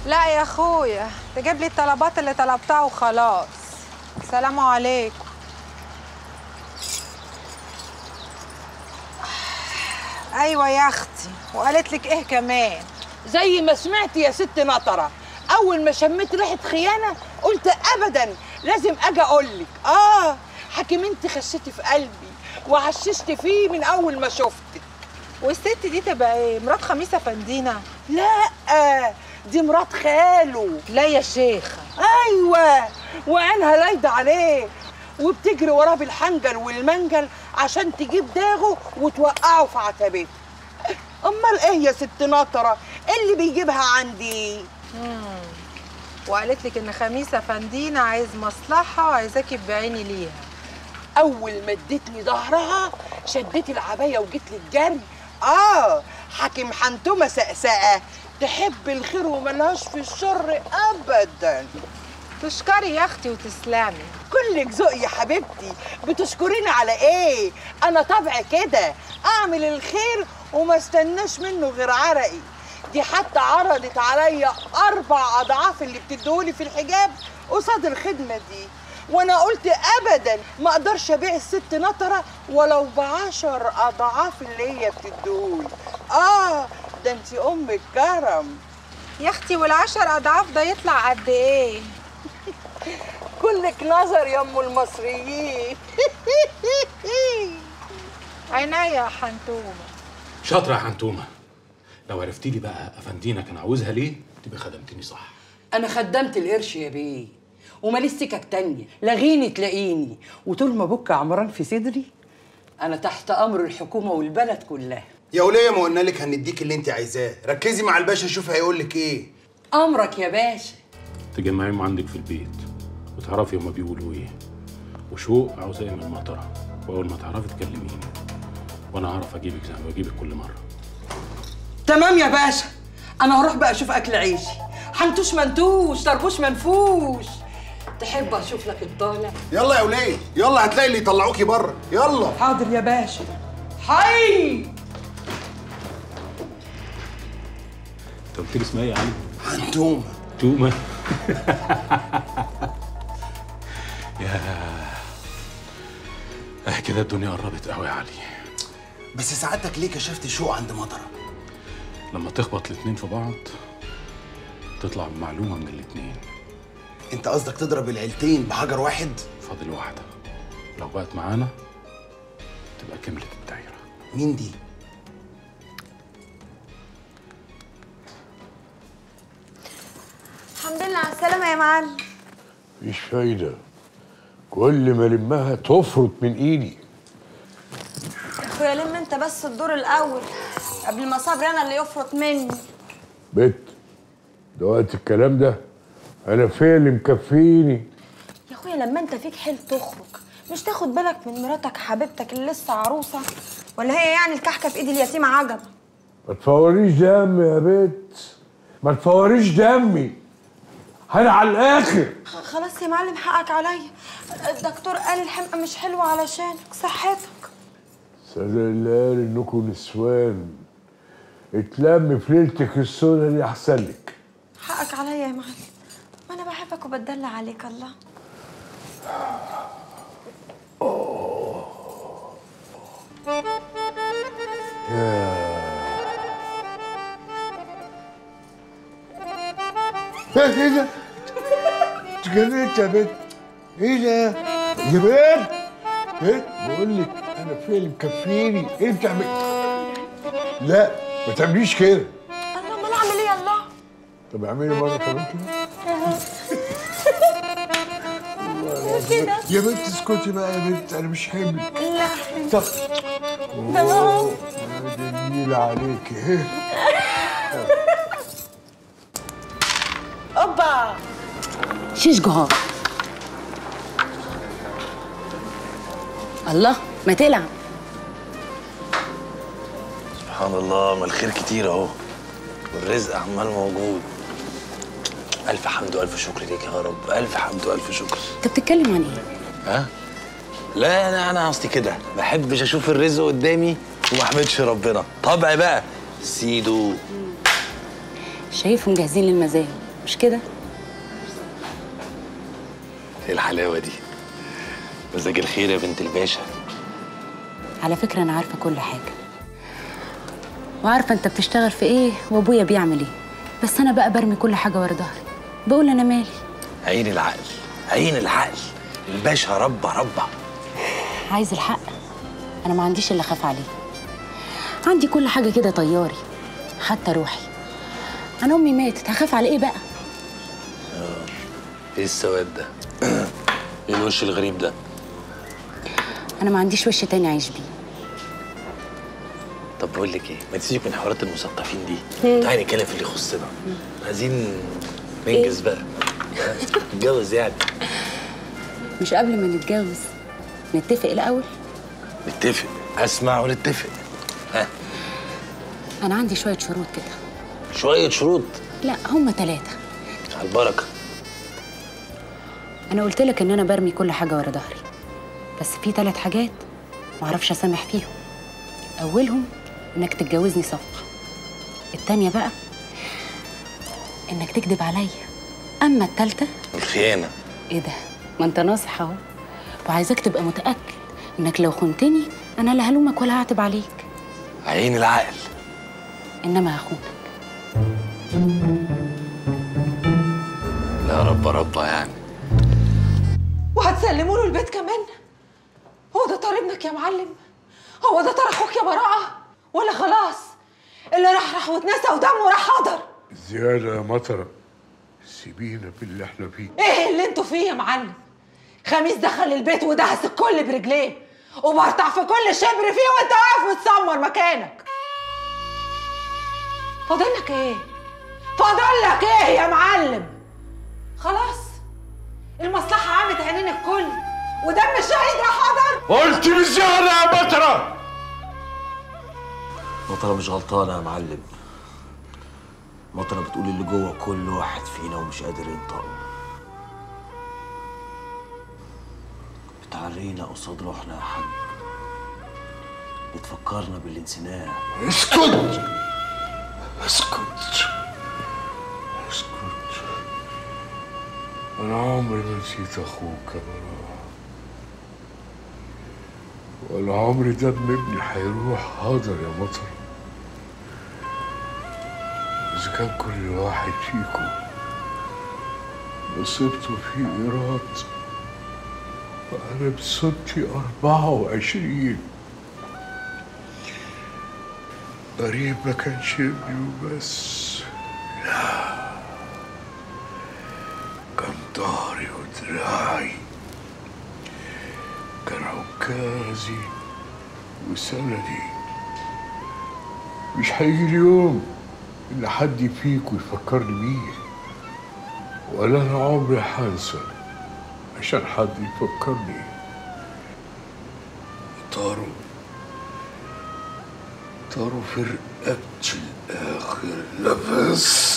لا يا اخويا تجيب لي الطلبات اللي طلبتها وخلاص سلام عليكم ايوه يا اختي وقالت لك ايه كمان زي ما سمعت يا ست نطرة أول ما شميت ريحة خيانة قلت أبدا لازم أجي أقول لك آه حكيم أنت خشيتي في قلبي وعششت فيه من أول ما شفتك والست دي تبقى ايه مرات خميسه فندينا لا دي مرات خاله لا يا شيخه أيوة وعينها لايدة عليه وبتجري وراه بالحنجل والمنجل عشان تجيب داغه وتوقعه في عتبته امال ايه يا ست نطره اللي بيجيبها عندي وقالت لك ان خميسه فندينا عايز مصلحه وعايزاكي تبيعيني ليها اول ما ادتني ظهرها شدت العبايه وجيت لي الجري اه حاكم حنتومه سقسقه تحب الخير وملهاش في الشر ابدا تشكري يا اختي وتسلمي كلك ذوق يا حبيبتي بتشكريني على ايه انا طبعي كده اعمل الخير وما استناش منه غير عرقي دي حتى عرضت عليا اربع اضعاف اللي بتديهولي في الحجاب قصاد الخدمه دي وانا قلت ابدا ما اقدرش ابيع الست نطره ولو بعشر اضعاف اللي هي بتديهولي اه ده انت ام الكرم يا اختي والعشر اضعاف ده يطلع قد ايه كلك نظر يا ام المصريين عينيا يا حنتومه شاطرة يا حنتومة لو عرفتي لي بقى افندينا كان عاوزها ليه تبقى خدمتني صح انا خدمت القرش يا بيه وماليش سكك تانية لغيني تلاقيني وطول ما بك عمران في صدري انا تحت امر الحكومه والبلد كلها يا وليه ما قلنا لك هنديك اللي انت عايزاه ركزي مع الباشا شوف هيقول لك ايه امرك يا باشا تجمعيهم عندك في البيت وتعرفي هما بيقولوا ايه وشوق عاوزة ايه من المطرة واول ما تعرفي تكلميني وانا هعرف اجيبك زي ما بجيبك كل مرة تمام يا باشا انا هروح بقى اشوف اكل عيشي حنتوش منتوش طربوش منفوش تحب اشوف لك الطالع يلا يا وليه يلا هتلاقي اللي يطلعوكي بره يلا حاضر يا باشا حي انت قلت لي اسمها ايه يا علي؟ حنتومه تومة يا اه كده الدنيا قربت قوي يا علي بس سعادتك ليه كشفت شوق عند مطره لما تخبط الاتنين في بعض تطلع بمعلومة من الاتنين انت قصدك تضرب العيلتين بحجر واحد فاضل واحدة لو بقت معانا تبقى كملت الدايرة مين دي الحمد لله على السلامة يا معلم مفيش فايدة كل ما لمها تفرط من ايدي يا اخويا لم انت بس الدور الاول قبل ما صبري انا اللي يفرط مني بت ده وقت الكلام ده انا فيا اللي مكفيني يا اخويا لما انت فيك حيل تخرج مش تاخد بالك من مراتك حبيبتك اللي لسه عروسه ولا هي يعني الكحكه في ايد اليتيمه عجب ما تفوريش دم يا بت ما تفوريش دمي انا على الاخر خ- خلاص يا معلم حقك عليا الدكتور قال الحمقى مش حلوه علشانك صحتك سأل الله قال انكم نسوان اتلم في ليلتك السودا دي احسن لك حقك عليا يا معلم ما انا بحبك وبتدلع عليك الله ايه ده؟ اتجننت يا بنت ايه ده؟ يا بنت ايه؟ بقول لك انا فيا اللي مكفيني ايه بتعمل؟ لا ما تعمليش كده الله امال اعمل ايه يا الله طب اعملي مره كمان كده كده يا بنت اسكتي بقى يا بنت انا مش حمل لا طب تمام يا جميل عليكي ايه اوبا شيش جهار الله ما تلعب سبحان الله ما الخير كتير اهو والرزق عمال موجود الف حمد والف شكر ليك يا رب الف حمد والف شكر انت بتتكلم عن ايه ها لا انا انا قصدي كده ما بحبش اشوف الرزق قدامي وما احمدش ربنا طبعي بقى سيدو شايفهم جاهزين للمزايا مش كده ايه الحلاوه دي مزاج الخير يا بنت الباشا على فكره انا عارفه كل حاجه وعارفه انت بتشتغل في ايه وابويا بيعمل ايه بس انا بقى برمي كل حاجه ورا ظهري بقول انا مالي عين العقل عين العقل الباشا ربع ربع عايز الحق انا ما عنديش اللي اخاف عليه عندي كل حاجه كده طياري حتى روحي انا امي ماتت هخاف على ايه بقى ايه السواد ده ايه الوش الغريب ده انا ما عنديش وش تاني اعيش بيه طب بقول لك ايه ما تسيبك من حوارات المثقفين دي تعالي نتكلم في اللي يخصنا عايزين ننجز بقى ها؟ نتجوز يعني مش قبل ما نتجوز نتفق الاول نتفق اسمع ونتفق ها انا عندي شويه شروط كده شويه شروط لا هما ثلاثه على البركه انا قلت لك ان انا برمي كل حاجه ورا ظهري بس في ثلاث حاجات ما اعرفش اسامح فيهم اولهم انك تتجوزني صفقه التانية بقى انك تكذب عليا اما التالتة الخيانه ايه ده ما انت ناصح اهو وعايزاك تبقى متاكد انك لو خنتني انا لا هلومك ولا هعتب عليك عين العقل انما هخونك لا ربا ربا يعني وهتسلموا له البيت كمان هو ده طار ابنك يا معلم هو ده طار اخوك يا براءه ولا خلاص اللي راح راح واتنسى ودمه راح حضر زيادة يا مطرة سيبينا باللي احنا فيه ايه اللي انتوا فيه يا معلم خميس دخل البيت ودهس الكل برجليه وبرطع في كل شبر فيه وانت واقف متسمر مكانك فاضلك ايه فاضلك ايه يا معلم خلاص المصلحة عامت عينين الكل ودم الشهيد راح حضر قلت بزيادة يا مطرة مطرة مش غلطانة يا معلم مطرة بتقول اللي جوه كل واحد فينا ومش قادر ينطقه بتعرينا قصاد روحنا يا حاج بتفكرنا باللي نسيناه اسكت اسكت اسكت انا عمري ما نسيت اخوك يا براء ولا عمري دم ابني هيروح حاضر يا مطر اذا كان كل واحد فيكم نصيبته في ايراد فانا بصيبتي اربعة وعشرين قريب ما كانش ابني وبس لا كان ظهري ودراعي كان عكازي وسندي مش هيجي اليوم إن حد فيكم يفكرني بيه ولا أنا عمري هنسى عشان حد يفكرني طاروا طاروا في رقبتي الآخر نفس